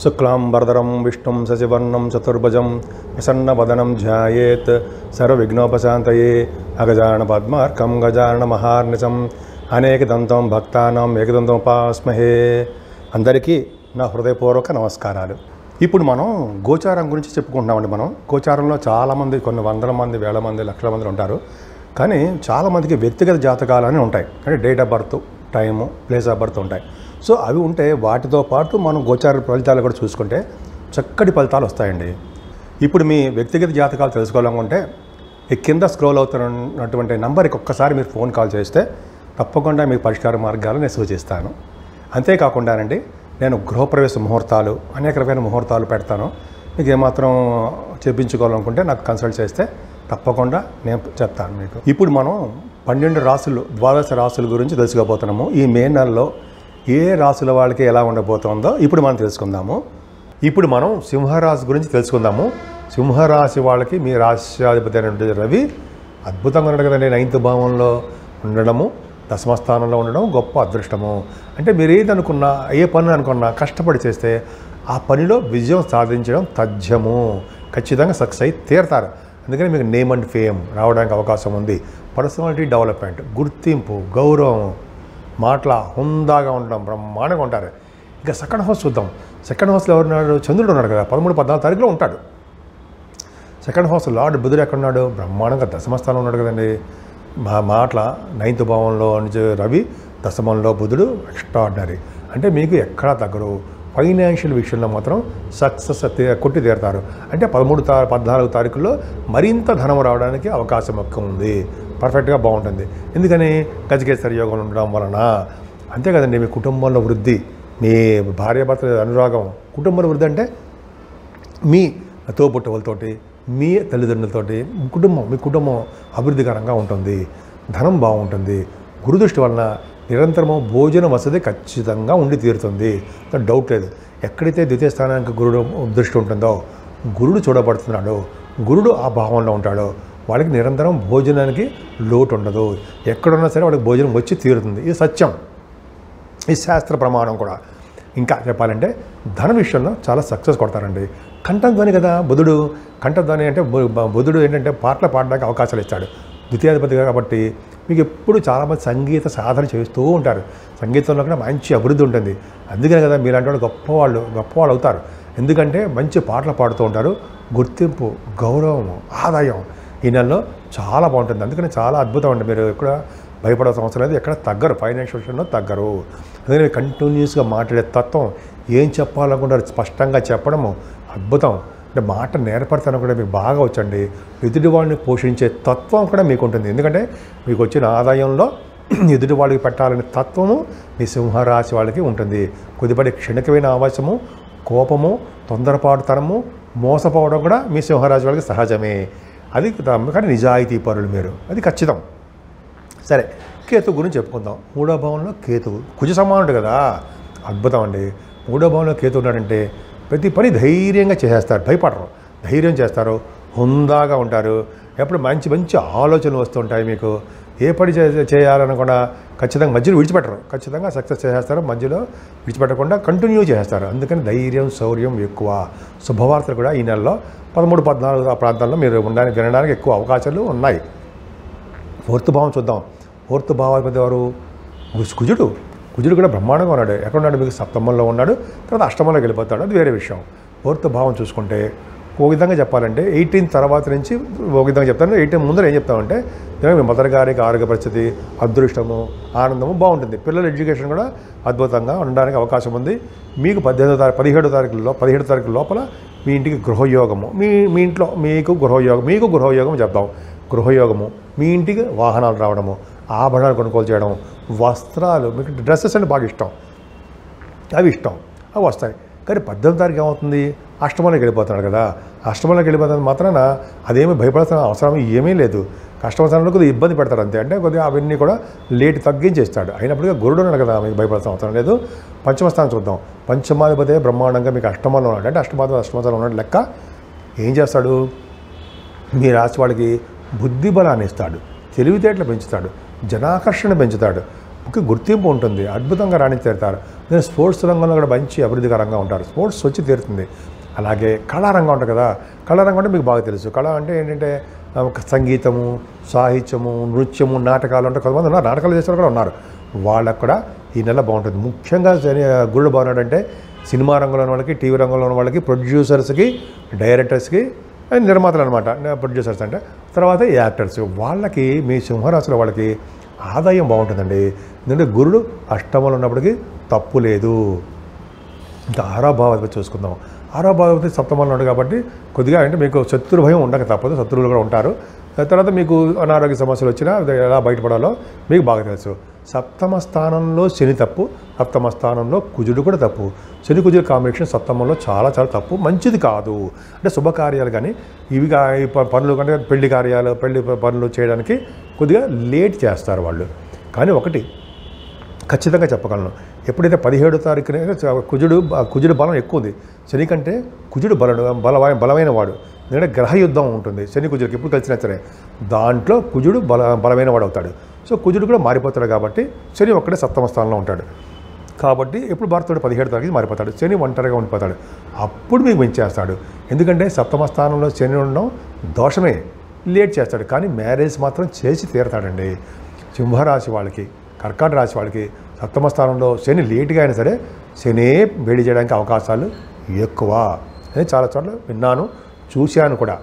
శుక్లాంబరధరం విష్ణుం శశివర్ణం చతుర్భుజం ప్రసన్నవదనం ధ్యాయేత్ సర్వవిఘ్నోపశాంతయే అగజాన పద్మార్కం గజాన మహార్నిశం అనేకదంతం భక్తానం ఏకదంతం ఉపాస్మహే అందరికీ నా హృదయపూర్వక నమస్కారాలు ఇప్పుడు మనం గోచారం గురించి చెప్పుకుంటున్నామండి మనం గోచారంలో చాలామంది కొన్ని వందల మంది వేల మంది లక్షల మంది ఉంటారు కానీ చాలామందికి వ్యక్తిగత జాతకాలు అని ఉంటాయి అంటే date of birth time place of birth ఉంటాయి సో అవి ఉంటే వాటితో పాటు మనం గోచార ఫలితాలు కూడా చూసుకుంటే చక్కటి ఫలితాలు వస్తాయండి ఇప్పుడు మీ వ్యక్తిగత జాతకాలు తెలుసుకోవాలనుకుంటే ఈ కింద స్క్రోల్ అవుతున్నటువంటి నంబర్కి ఒక్కసారి మీరు ఫోన్ కాల్ చేస్తే తప్పకుండా మీకు పరిష్కార మార్గాలు నేను సూచిస్తాను అంతేకాకుండానండి నేను గృహప్రవేశ ముహూర్తాలు అనేక రకమైన ముహూర్తాలు పెడతాను మీకు ఏమాత్రం చెప్పించుకోవాలనుకుంటే నాకు కన్సల్ట్ చేస్తే తప్పకుండా నేను చెప్తాను మీకు ఇప్పుడు మనం పన్నెండు రాసులు ద్వాదశ రాసుల గురించి తెలుసుకోబోతున్నాము ఈ మే నెలలో ఏ రాసుల వాళ్ళకి ఎలా ఉండబోతుందో ఇప్పుడు మనం తెలుసుకుందాము ఇప్పుడు మనం సింహరాశి గురించి తెలుసుకుందాము సింహరాశి వాళ్ళకి మీ రాశ్యాధిపతి అయినటువంటి రవి అద్భుతంగా ఉన్నాడు కదండి నైన్త్ భావంలో ఉండడము దశమ స్థానంలో ఉండడం గొప్ప అదృష్టము అంటే మీరు ఏది అనుకున్నా ఏ పని అనుకున్నా కష్టపడి చేస్తే ఆ పనిలో విజయం సాధించడం తథ్యము ఖచ్చితంగా సక్సెస్ అయి తీరతారు అందుకని మీకు నేమ్ అండ్ ఫేమ్ రావడానికి అవకాశం ఉంది పర్సనాలిటీ డెవలప్మెంట్ గుర్తింపు గౌరవం మాటల హుందాగా ఉండడం బ్రహ్మాండంగా ఉంటారు ఇంకా సెకండ్ హౌస్ చూద్దాం సెకండ్ హౌస్లో ఎవరున్నాడు చంద్రుడు ఉన్నాడు కదా పదమూడు పద్నాలుగు తారీఖులో ఉంటాడు సెకండ్ హౌస్ లార్డ్ బుధుడు ఎక్కడున్నాడు బ్రహ్మాండంగా దశమస్థానం ఉన్నాడు కదండి మా మాటల నైన్త్ భావంలో నుంచి రవి దశమంలో బుధుడు ఎక్స్ట్రాడినరీ అంటే మీకు ఎక్కడా తగ్గరు ఫైనాన్షియల్ విషయంలో మాత్రం సక్సెస్ కొట్టి తీరుతారు అంటే పదమూడు తా పద్నాలుగు తారీఖుల్లో మరింత ధనం రావడానికి అవకాశం ఎక్కువ ఉంది పర్ఫెక్ట్గా బాగుంటుంది ఎందుకని గజకేశ్వర యోగం ఉండడం వలన అంతే కదండి మీ కుటుంబంలో వృద్ధి మీ భార్యాభర్తల అనురాగం కుటుంబంలో వృద్ధి అంటే మీ తోబుట్టవులతోటి మీ తల్లిదండ్రులతోటి మీ కుటుంబం మీ కుటుంబం అభివృద్ధికరంగా ఉంటుంది ధనం బాగుంటుంది గురుదృష్టి వలన నిరంతరము భోజన వసతి ఖచ్చితంగా ఉండి తీరుతుంది దాంట్లో డౌట్ లేదు ఎక్కడైతే ద్వితీయ స్థానానికి గురుడు దృష్టి ఉంటుందో గురుడు చూడబడుతున్నాడో గురుడు ఆ భావంలో ఉంటాడో వాళ్ళకి నిరంతరం భోజనానికి లోటు ఉండదు ఎక్కడున్నా సరే వాళ్ళకి భోజనం వచ్చి తీరుతుంది ఇది సత్యం ఈ శాస్త్ర ప్రమాణం కూడా ఇంకా చెప్పాలంటే ధన విషయంలో చాలా సక్సెస్ కొడతారండి కంఠధ్వని కదా బుధుడు కంఠధ్వని అంటే బు- బుధుడు ఏంటంటే పాటలు పాడడానికి అవకాశాలు ఇచ్చాడు ద్వితీయాధిపతి కాబట్టి మీకు ఎప్పుడు చాలామంది సంగీత సాధన చేస్తూ ఉంటారు సంగీతంలో కూడా మంచి అభివృద్ధి ఉంటుంది అందుకనే కదా మీలాంటి వాళ్ళు గొప్పవాళ్ళు గొప్పవాళ్ళు అవుతారు ఎందుకంటే మంచి పాటలు పాడుతూ ఉంటారు గుర్తింపు గౌరవం ఆదాయం ఈ నెలలో చాలా బాగుంటుంది అందుకని చాలా అద్భుతం అండి మీరు ఎక్కడ భయపడాల్సిన అవసరం లేదు ఎక్కడ తగ్గరు ఫైనాన్షియల్ విషయంలో తగ్గరు అందుకని కంటిన్యూస్గా మాట్లాడే తత్వం ఏం చెప్పాలనుకుంటారు స్పష్టంగా చెప్పడము అద్భుతం అంటే మాట నేర్పడతాను కూడా మీకు బాగా వచ్చండి ఎదుటి వాళ్ళని పోషించే తత్వం కూడా మీకు ఉంటుంది ఎందుకంటే మీకు వచ్చిన ఆదాయంలో ఎదుటి వాళ్ళకి పెట్టాలనే తత్వము మీ సింహరాశి వాళ్ళకి ఉంటుంది కొద్దిపడి క్షణికమైన ఆవేశము కోపము తొందరపాటుతనము మోసపోవడం కూడా మీ సింహరాశి వాళ్ళకి సహజమే అది కానీ నిజాయితీ పరులు మీరు అది ఖచ్చితం సరే కేతు గురించి చెప్పుకుందాం మూడో భావంలో కేతువు కుజ సమానుడు కదా అద్భుతం అండి మూడో భావంలో కేతు ఉన్నాడంటే ప్రతి పని ధైర్యంగా చేసేస్తారు భయపడరు ధైర్యం చేస్తారు హుందాగా ఉంటారు ఎప్పుడు మంచి మంచి ఆలోచనలు వస్తుంటాయి మీకు ఏ పని చే చేయాలని కూడా ఖచ్చితంగా మధ్యలో విడిచిపెట్టరు ఖచ్చితంగా సక్సెస్ చేసేస్తారు మధ్యలో విడిచిపెట్టకుండా కంటిన్యూ చేస్తారు అందుకని ధైర్యం శౌర్యం ఎక్కువ శుభవార్తలు కూడా ఈ నెలలో పదమూడు పద్నాలుగు ఆ ప్రాంతాల్లో మీరు ఉండడానికి వినడానికి ఎక్కువ అవకాశాలు ఉన్నాయి ఫోర్త్ భావం చూద్దాం ఫోర్త్ భావాధిపతి ఎవరు కుజ- కుజుడు కుజుడు కూడా బ్రహ్మాండంగా ఉన్నాడు ఎక్కడ ఉన్నాడు మీకు సప్తమంలో ఉన్నాడు తర్వాత అష్టమంలోకి వెళ్ళిపోతాడు అది వేరే విషయం ఫోర్త్ భావం చూసుకుంటే ఒక విధంగా చెప్పాలంటే ఎయిటీన్ తర్వాత నుంచి ఒక విధంగా చెప్తాను ఎయిటీన్ ముందర ఏం చెప్తామంటే నిజంగా మీ మదర్ గారికి ఆరోగ్య పరిస్థితి అదృష్టము ఆనందము బాగుంటుంది పిల్లల ఎడ్యుకేషన్ కూడా అద్భుతంగా ఉండడానికి అవకాశం ఉంది మీకు పద్దెనిమిదో తారీఖు పదిహేడో తారీఖులో పదిహేడు తారీఖు లోపల మీ ఇంటికి గృహయోగము మీ మీ ఇంట్లో మీకు గృహయోగం మీకు గృహయోగం చెప్తాం గృహయోగము మీ ఇంటికి వాహనాలు రావడము ఆభరణాలు కొనుగోలు చేయడం వస్త్రాలు మీకు డ్రెస్సెస్ అంటే బాగా ఇష్టం అవి ఇష్టం అవి వస్తాయి కానీ పద్దెనిమిది తారీఖు ఏమవుతుంది అష్టమంలోకి వెళ్ళిపోతున్నాడు కదా అష్టమంలోకి వెళ్ళిపోతున్న మాత్రాన అదేమీ భయపడాల్సిన అవసరం ఏమీ లేదు కష్టమస్థానంలో కొద్దిగా ఇబ్బంది పెడతారు అంతే అంటే కొద్దిగా అవన్నీ కూడా లేట్ తగ్గించేస్తాడు అయినప్పటికీ గురుడు ఉన్నాడు కదా మీకు భయపడాల్సిన అవసరం లేదు పంచమస్థానం చూద్దాం పంచమాధిపతే బ్రహ్మాండంగా మీకు అష్టమంలో ఉన్నాడు అంటే అష్టమాధ అష్టమస్థానం ఉన్నాడు లెక్క ఏం చేస్తాడు మీ రాశి వాళ్ళకి బుద్ధి బలాన్ని ఇస్తాడు తెలివితేటలు పెంచుతాడు జనాకర్షణ పెంచుతాడు ముఖ్య గుర్తింపు ఉంటుంది అద్భుతంగా రాణించేరుతారు నేను స్పోర్ట్స్ రంగంలో కూడా మంచి అభివృద్ధికరంగా ఉంటారు స్పోర్ట్స్ వచ్చి తీరుతుంది అలాగే కళారంగం ఉంటుంది కదా కళారంగం అంటే మీకు బాగా తెలుసు కళ అంటే ఏంటంటే ఆ, ఒక సంగీతము సాహిత్యము నృత్యము నాటకాలు అంటే కొంతమంది ఉన్నారు నాటకాలు చేసిన కూడా ఉన్నారు వాళ్ళకు కూడా ఈ నెల బాగుంటుంది ముఖ్యంగా శని గురుడు బాగున్నాడంటే సినిమా రంగంలో ఉన్న వాళ్ళకి టీవీ రంగంలో ఉన్న వాళ్ళకి ప్రొడ్యూసర్స్కి డైరెక్టర్స్కి అండ్ నిర్మాతలు అనమాట ప్రొడ్యూసర్స్ అంటే తర్వాత యాక్టర్స్ వాళ్ళకి మీ సింహరాశిలో వాళ్ళకి ఆదాయం బాగుంటుందండి ఎందుకంటే గురుడు అష్టమంలో ఉన్నప్పటికీ తప్పు లేదు ఇంకా ఆరో భావాధిపతి చూసుకుందాం ఆరో భావాధిపతి సప్తమంలో ఉన్నాడు కాబట్టి కొద్దిగా అంటే మీకు శత్రు భయం ఉండక తప్పదు శత్రువులు కూడా ఉంటారు తర్వాత మీకు అనారోగ్య సమస్యలు వచ్చినా అది ఎలా బయటపడాలో మీకు బాగా తెలుసు సప్తమ స్థానంలో శని తప్పు సప్తమ స్థానంలో కుజుడు కూడా తప్పు శని కుజుడు కాంబినేషన్ సప్తమంలో చాలా చాలా తప్పు మంచిది కాదు అంటే శుభకార్యాలు కానీ ఇవి కా- ఈ ప- పనులు అంటే పెళ్లి కార్యాలు పెళ్లి ప- పనులు చేయడానికి కొద్దిగా లేట్ చేస్తారు వాళ్ళు కానీ ఒకటి ఖచ్చితంగా చెప్పగలను ఎప్పుడైతే పదిహేడో తారీఖున కుజుడు కుజుడు బలం ఎక్కువ ఉంది శని కంటే కుజుడు బలడు బలమైన బలమైన వాడు ఎందుకంటే గ్రహ యుద్ధం ఉంటుంది శని కుజుడికి ఎప్పుడు కలిసినా సరే దాంట్లో కుజుడు బల బలమైన వాడు అవుతాడు సో కుజుడు కూడా మారిపోతాడు కాబట్టి శని ఒక్కడే సప్తమ స్థానంలో ఉంటాడు కాబట్టి ఎప్పుడు మారుతాడు పదిహేడు తారీఖు మారిపోతాడు శని ఒంటరిగా ఉండిపోతాడు అప్పుడు మీకు పెంచేస్తాడు ఎందుకంటే సప్తమ స్థానంలో శని ఉండడం దోషమే లేట్ చేస్తాడు కానీ మ్యారేజ్ మాత్రం చేసి తీరతాడండి సింహరాశి వాళ్ళకి కర్కాటక రాశి వాళ్ళకి సప్తమ స్థానంలో శని లేటుగా అయినా సరే శనే వేడి చేయడానికి అవకాశాలు ఎక్కువ అని చాలా చోట్ల విన్నాను చూశాను కూడా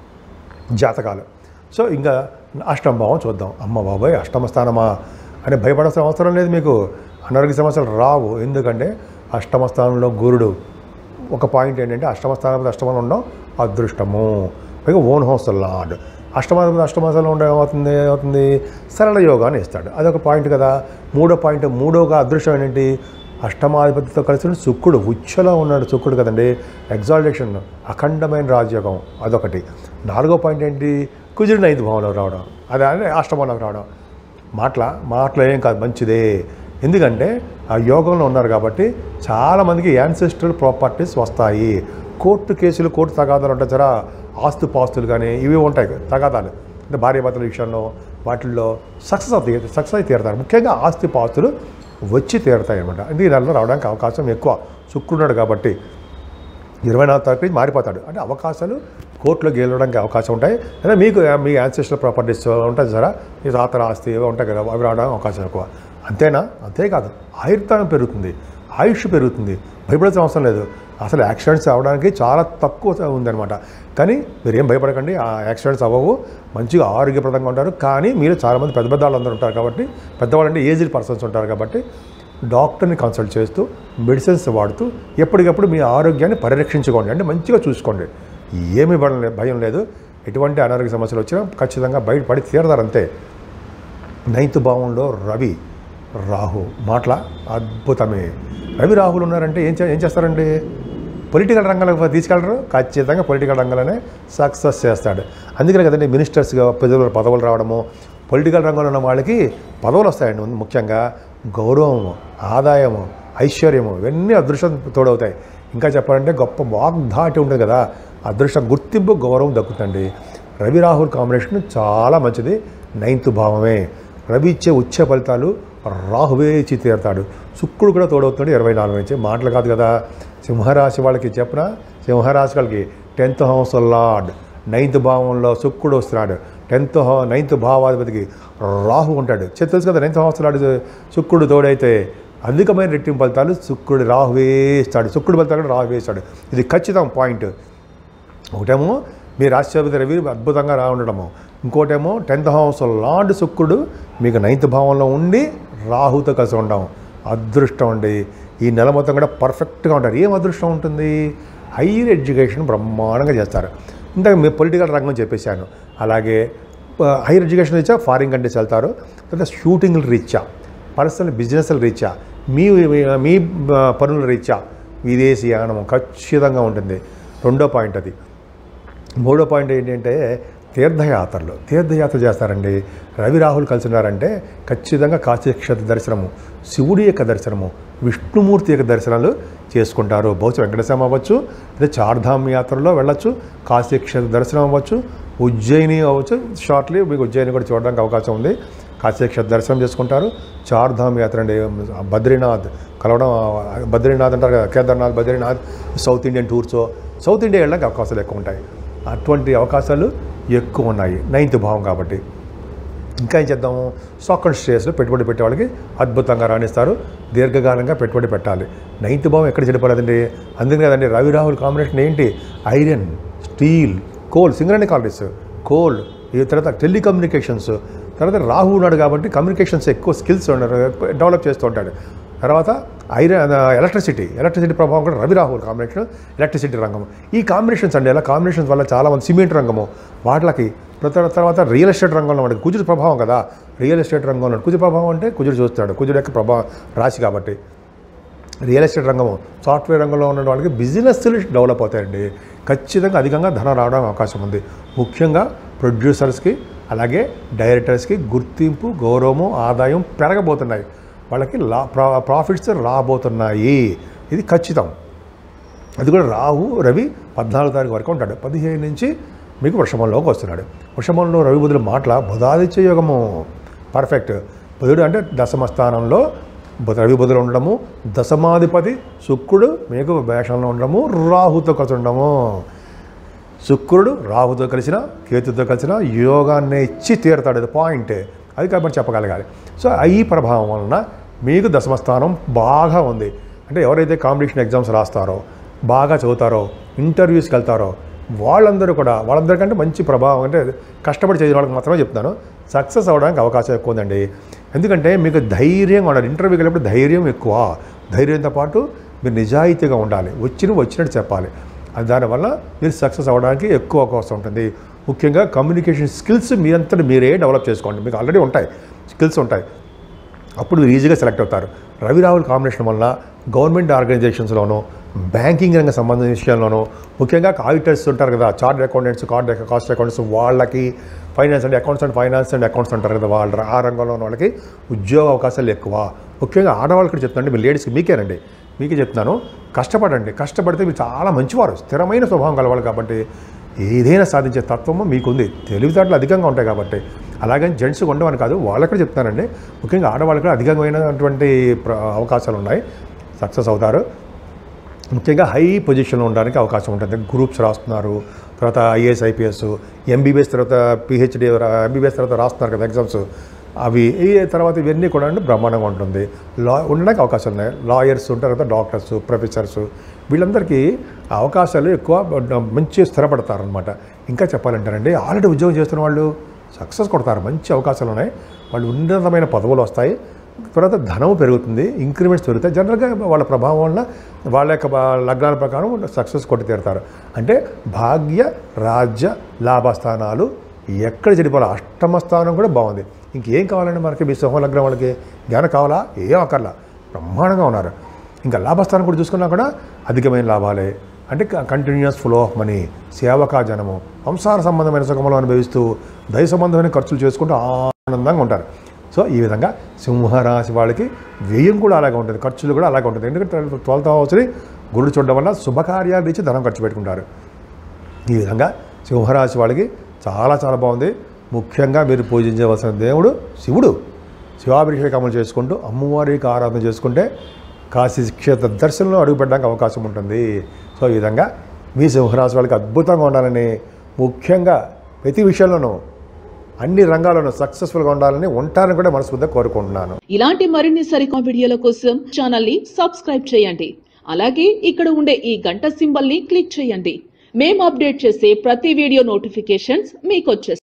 జాతకాలు సో ఇంకా అష్టమ భావం చూద్దాం అమ్మ బాబాయ్ అష్టమ స్థానమా అని భయపడాల్సిన అవసరం లేదు మీకు అనారోగ్య సమస్యలు రావు ఎందుకంటే అష్టమ స్థానంలో గురుడు ఒక పాయింట్ ఏంటంటే అష్టమ స్థానంలో అష్టమంలో ఉండడం అదృష్టము పైగా ఓన్ హౌస్ లార్డ్ అష్టమాధిపతి అష్టమాసంలో ఉండే ఏమవుతుంది ఏమవుతుంది సరళ యోగాన్ని ఇస్తాడు అదొక పాయింట్ కదా మూడో పాయింట్ మూడోగా అదృష్టం ఏంటి అష్టమాధిపతితో కలిసి ఉన్న శుక్రుడు ఉచ్చలో ఉన్నాడు శుక్రుడు కదండి ఎగ్జాల్టేషన్ అఖండమైన రాజయోగం అదొకటి నాలుగో పాయింట్ ఏంటి కుజుడు నైన్త్ భావంలో రావడం అదే అంటే అష్టమంలోకి రావడం మాటల మాటలు ఏం కాదు మంచిదే ఎందుకంటే ఆ యోగంలో ఉన్నారు కాబట్టి చాలామందికి యాన్సెస్ట్రల్ ప్రాపర్టీస్ వస్తాయి కోర్టు కేసులు కోర్టు తగాదాలు ఉంటాయి సరే ఆస్తు పాస్తులు కానీ ఇవి ఉంటాయి తగాదాలు అంటే భార్యాభర్తల విషయంలో వాటిల్లో సక్సెస్ అవుతాయి సక్సెస్ అయితే తీరుతారు ముఖ్యంగా ఆస్తి పాస్తులు వచ్చి తీరుతాయి అనమాట అంటే ఈ నెలలో రావడానికి అవకాశం ఎక్కువ శుక్రున్నాడు కాబట్టి ఇరవై నాలుగు తారీఖు నుంచి మారిపోతాడు అంటే అవకాశాలు కోర్టులో గెలవడానికి అవకాశం ఉంటాయి లేదా మీకు మీ యాన్సెస్ట్రల్ ప్రాపర్టీస్ ఉంటాయి సరే మీ తాతల ఆస్తి ఏవో ఉంటాయి కదా అవి రావడానికి అవకాశం ఎక్కువ అంతేనా అంతేకాదు ఆయుర్దాయం పెరుగుతుంది ఆయుష్ పెరుగుతుంది భయపడాల్సిన అవసరం లేదు అసలు యాక్సిడెంట్స్ అవ్వడానికి చాలా తక్కువ ఉందన్నమాట కానీ మీరు ఏం భయపడకండి ఆ యాక్సిడెంట్స్ అవ్వవు మంచిగా ఆరోగ్యప్రదంగా ఉంటారు కానీ మీరు చాలామంది పెద్ద పెద్ద వాళ్ళందరూ ఉంటారు కాబట్టి పెద్దవాళ్ళు అంటే ఏజ్డ్ పర్సన్స్ ఉంటారు కాబట్టి డాక్టర్ని కన్సల్ట్ చేస్తూ మెడిసిన్స్ వాడుతూ ఎప్పటికప్పుడు మీ ఆరోగ్యాన్ని పరిరక్షించుకోండి అంటే మంచిగా చూసుకోండి ఏమి భయం లే- భయం లేదు ఎటువంటి అనారోగ్య సమస్యలు వచ్చినా ఖచ్చితంగా బయటపడి తీరతారు అంతే నైన్త్ భావంలో రవి రాహు మాటల అద్భుతమే రవి రాహులు ఉన్నారంటే ఏం చే ఏం చేస్తారండి పొలిటికల్ రంగంలోకి తీసుకెళ్ళరు ఖచ్చితంగా పొలిటికల్ రంగంలోనే సక్సెస్ చేస్తాడు అందుకనే కదండి మినిస్టర్స్గా ప్రజలు పదవులు రావడము పొలిటికల్ రంగంలో ఉన్న వాళ్ళకి పదవులు వస్తాయండి ముందు ముఖ్యంగా గౌరవము ఆదాయము ఐశ్వర్యము ఇవన్నీ అదృష్టం తోడవుతాయి ఇంకా చెప్పాలంటే గొప్ప వాగ్ధాటి ఉంటుంది కదా అదృష్టం గుర్తింపు గౌరవం దక్కుతుంది రవి రాహుల్ కాంబినేషన్ చాలా మంచిది నైన్త్ భావమే రవి ఇచ్చే ఉచ్చ ఫలితాలు రాహువే ఇచ్చి తీరుతాడు శుక్రుడు కూడా తోడవుతాడు ఇరవై నాలుగు నుంచి మాటలు కాదు కదా సింహరాశి వాళ్ళకి చెప్పిన సింహరాశి వాళ్ళకి టెన్త్ హౌస్ లార్డ్ నైన్త్ భావంలో శుక్రుడు వస్తున్నాడు టెన్త్ హౌ నైన్త్ భావాధిపతికి రాహు ఉంటాడు చె- తెలుసు కదా నైన్త్ హౌస్ లార్డ్ శుక్రుడు తోడైతే అధికమైన రెట్టింపు ఫలితాలు శుక్రుడు రాహువే ఇస్తాడు శుక్రుడు ఫలితాలు కూడా రాహువే ఇస్తాడు ఇది ఖచ్చితం పాయింట్ ఒకటేమో మీ రాష్ట్రపతి రవి అద్భుతంగా రా ఉండడము ఇంకోటేమో టెన్త్ హౌస్ లార్డ్ శుక్రుడు మీకు నైన్త్ భావంలో ఉండి రాహుతో కలిసి ఉండడం అదృష్టం అండి ఈ నెల మొత్తం కూడా పర్ఫెక్ట్గా ఉంటారు ఏం అదృష్టం ఉంటుంది హైయర్ ఎడ్యుకేషన్ బ్రహ్మాండంగా చేస్తారు ఇందాక మీ పొలిటికల్ రంగం చెప్పేశాను అలాగే హైయర్ ఎడ్యుకేషన్ రీత్యా ఫారిన్ కంట్రీస్ వెళ్తారు తర్వాత షూటింగ్లు రీత్యా పర్సనల్ బిజినెస్ల రీత్యా మీ మీ ఆ, పనుల రీత్యా విదేశీ యానం ఖచ్చితంగా ఉంటుంది రెండో పాయింట్ అది మూడో పాయింట్ ఏంటంటే తీర్థయాత్రలు తీర్థయాత్ర చేస్తారండి రవి రాహుల్ కలిసి ఉన్నారంటే ఖచ్చితంగా కాశీక్షేత్ర దర్శనము శివుడి యొక్క దర్శనము విష్ణుమూర్తి యొక్క దర్శనాలు చేసుకుంటారు బహుశా వెంకటేశ్వరం అవ్వచ్చు లేదా చార్ధామ్ యాత్రలో వెళ్ళొచ్చు కాశీక్షేత్ర దర్శనం అవ్వచ్చు ఉజ్జయిని అవ్వచ్చు షార్ట్లీ మీకు ఉజ్జయిని కూడా చూడడానికి అవకాశం ఉంది కాశీక్షేత్ర దర్శనం చేసుకుంటారు చార్ధామ్ యాత్ర అండి బద్రీనాథ్ కలవడం బద్రీనాథ్ అంటారు కదా Kedarnath Badrinath south Indian tours south India వెళ్ళడానికి అవకాశాలు ఎక్కువ ఉంటాయి అటువంటి అవకాశాలు ఎక్కువ ఉన్నాయి నైన్త్ భావం కాబట్టి ఇంకా ఏం చేద్దాము స్టాక్ అండ్ షేర్స్లో పెట్టుబడి పెట్టే వాళ్ళకి అద్భుతంగా రాణిస్తారు దీర్ఘకాలంగా పెట్టుబడి పెట్టాలి నైన్త్ భావం ఎక్కడ చెడిపోలేదండి అందుకని కదండి రవి రాహుల్ కాంబినేషన్ ఏంటి iron steel coal Singareni collieries coal ఈ తర్వాత టెలికమ్యూనికేషన్స్ తర్వాత రాహు ఉన్నాడు కాబట్టి కమ్యూనికేషన్స్ ఎక్కువ స్కిల్స్ డెవలప్ చేస్తూ ఉంటాడు తర్వాత ఐరన్ ఎలక్ట్రిసిటీ ఎలక్ట్రిసిటీ ప్రభావం కూడా రవి రాహుల్ కాంబినేషన్ ఎలక్ట్రిసిటీ రంగం ఈ కాంబినేషన్స్ అండి ఇలా కాంబినేషన్స్ వల్ల చాలామంది సిమెంట్ రంగము వాటికి ప్రత- తర్వాత రియల్ ఎస్టేట్ రంగంలో మనకి కుజుడు ప్రభావం కదా రియల్ ఎస్టేట్ రంగంలో కుజు ప్రభావం అంటే కుజుడు చూస్తాడు కుజుడు యొక్క ప్రభావం రాశి కాబట్టి రియల్ ఎస్టేట్ రంగము సాఫ్ట్వేర్ రంగంలో ఉన్న వాళ్ళకి బిజినెస్లు డెవలప్ అవుతాయండి ఖచ్చితంగా అధికంగా ధనం రావడం అవకాశం ఉంది ముఖ్యంగా ప్రొడ్యూసర్స్కి అలాగే డైరెక్టర్స్కి గుర్తింపు గౌరవము ఆదాయం పెరగబోతున్నాయి వాళ్ళకి లా ప్రా- ప్రాఫిట్స్ రాబోతున్నాయి ఇది ఖచ్చితం అది కూడా రాహు రవి పద్నాలుగు తారీఖు వరకు ఉంటాడు పదిహేను నుంచి మీకు వృషభంలోకి వస్తున్నాడు వృషభంలో రవి బుధుల మాటల బుధాదిత్య యోగము పర్ఫెక్ట్ బుధుడు అంటే దశమ స్థానంలో బుధ- రవి బుధులు ఉండడము దశమాధిపతి శుక్రుడు మీకు వేషంలో ఉండడము రాహుతో కలిసి ఉండడము శుక్రుడు రాహుతో కలిసిన కేతుతో కలిసిన యోగాన్ని ఇచ్చి తీరుతాడు అది పాయింటే అది కాబట్టి చెప్పగలగాలి సో ఈ ప్రభావం వలన మీకు దశమస్థానం బాగా ఉంది అంటే ఎవరైతే కాంపిటీషన్ ఎగ్జామ్స్ రాస్తారో బాగా చదువుతారో ఇంటర్వ్యూస్కి వెళ్తారో వాళ్ళందరూ కూడా వాళ్ళందరికంటే మంచి ప్రభావం అంటే కష్టపడి చదివిన వాళ్ళకి మాత్రమే చెప్తాను సక్సెస్ అవ్వడానికి అవకాశం ఎక్కువ ఉందండి ఎందుకంటే మీకు ధైర్యంగా ఉండాలి ఇంటర్వ్యూకి వెళ్ళినప్పుడు ధైర్యం ఎక్కువ ధైర్యంతో పాటు మీరు నిజాయితీగా ఉండాలి వచ్చిన వచ్చినట్టు చెప్పాలి అది దానివల్ల మీరు సక్సెస్ అవ్వడానికి ఎక్కువ అవకాశం ఉంటుంది ముఖ్యంగా కమ్యూనికేషన్ స్కిల్స్ మీరంతటి మీరే డెవలప్ చేసుకోండి మీకు ఆల్రెడీ ఉంటాయి స్కిల్స్ ఉంటాయి అప్పుడు మీరు ఈజీగా సెలెక్ట్ అవుతారు రవి రాహుల్ కాంబినేషన్ వల్ల గవర్నమెంట్ ఆర్గనైజేషన్స్లోనూ బ్యాంకింగ్ రంగ సంబంధించిన విషయాల్లోనూ ముఖ్యంగా ఆడిటర్స్ ఉంటారు కదా chart accountants card cost accounts వాళ్ళకి finance and accounts and finance and accounts అంటారు కదా వాళ్ళ ఆ రంగంలో ఉన్న వాళ్ళకి ఉద్యోగ అవకాశాలు ఎక్కువ ముఖ్యంగా ఆడవాళ్ళకి చెప్తానండి మీ లేడీస్కి మీకేనండి మీకే చెప్తున్నాను కష్టపడండి కష్టపడితే మీరు చాలా మంచివారు స్థిరమైన స్వభావం కలవాలి కాబట్టి ఏదైనా సాధించే తత్వము మీకుంది తెలివితేటలు అధికంగా ఉంటాయి కాబట్టి అలాగని జెంట్స్ ఉండవని కాదు వాళ్ళకి చెప్తానండి ముఖ్యంగా ఆడవాళ్ళకి కూడా అధికమైనటువంటి ప్ర- అవకాశాలు ఉన్నాయి సక్సెస్ అవుతారు ముఖ్యంగా హై పొజిషన్లో ఉండడానికి అవకాశం ఉంటుంది గ్రూప్స్ రాస్తున్నారు తర్వాత ఐఏఎస్ ఐపీఎస్ ఎంబీబీఎస్ తర్వాత పిహెచ్డి ఎంబీబీఎస్ తర్వాత రాస్తున్నారు కదా ఎగ్జామ్స్ అవి ఈ తర్వాత ఇవన్నీ కూడా అండి బ్రహ్మాండంగా ఉంటుంది లా ఉండడానికి అవకాశాలు ఉన్నాయి లాయర్స్ ఉంటారు కదా డాక్టర్స్ ప్రొఫెసర్స్ వీళ్ళందరికీ అవకాశాలు ఎక్కువ మంచి స్థిరపడతారనమాట ఇంకా చెప్పాలంటారండి ఆల్రెడీ ఉద్యోగం చేస్తున్న వాళ్ళు సక్సెస్ కొడతారు మంచి అవకాశాలు ఉన్నాయి వాళ్ళు ఉన్నతమైన పదవులు వస్తాయి తర్వాత ధనం పెరుగుతుంది ఇంక్రిమెంట్స్ పెరుగుతాయి జనరల్గా వాళ్ళ ప్రభావం వల్ల వాళ్ళ యొక్క బా- లగ్నాల ప్రకారం సక్సెస్ కొట్టి తీరుతారు అంటే భాగ్య రాజ్య లాభస్థానాలు ఎక్కడ చెడిపోవాలి అష్టమ స్థానం కూడా బాగుంది ఇంకేం కావాలండి మనకి మీ సింహ లగ్నం వాళ్ళకి జ్ఞానం కావాలా ఏం అక్కర్లా బ్రహ్మాండంగా ఉన్నారు ఇంకా లాభస్థానం కూడా చూసుకున్నా కూడా అధికమైన లాభాలే అంటే కంటిన్యూస్ ఫ్లో ఆఫ్ మనీ సేవకా జనము వంశాల సంబంధమైన సుఖములు అనుభవిస్తూ దయ సంబంధమైన ఖర్చులు చేసుకుంటూ ఆనందంగా ఉంటారు సో ఈ విధంగా సింహరాశి వాళ్ళకి వ్యయం కూడా అలాగే ఉంటుంది ఖర్చులు కూడా అలాగే ఉంటుంది ఎందుకంటే ట్వెల్త్ హౌస్ని గురుడు చూడడం వల్ల శుభకార్యాలు ఇచ్చి ధనం ఖర్చు పెట్టుకుంటారు ఈ విధంగా సింహరాశి వాళ్ళకి చాలా చాలా బాగుంది ముఖ్యంగా మీరు పూజించవలసిన దేవుడు శివుడు శివాభిషేకములు చేసుకుంటూ అమ్మవారికి ఆరాధన చేసుకుంటే కాశీ క్షేత్ర దర్శనంలో అడుగుపెట్టడానికి అవకాశం ఉంటుంది సో ఈ విధంగా మీ సింహరాశి వాళ్ళకి అద్భుతంగా ఉండాలని ముఖ్యంగా ప్రతి విషయంలోనూ అన్ని రంగాల్లోనూ సక్సెస్ఫుల్గా ఉండాలని ఉంటారని కూడా మనస్ఫూర్తిగా కోరుకుంటున్నాను ఇలాంటి మరిన్ని సరికొత్త వీడియోల కోసం ఛానల్ ని సబ్స్క్రైబ్ చేయండి అలాగే ఇక్కడ ఉండే ఈ గంట సింబల్ ని క్లిక్ చేయండి మేము అప్డేట్ చేసే ప్రతి వీడియో నోటిఫికేషన్స్ మీకు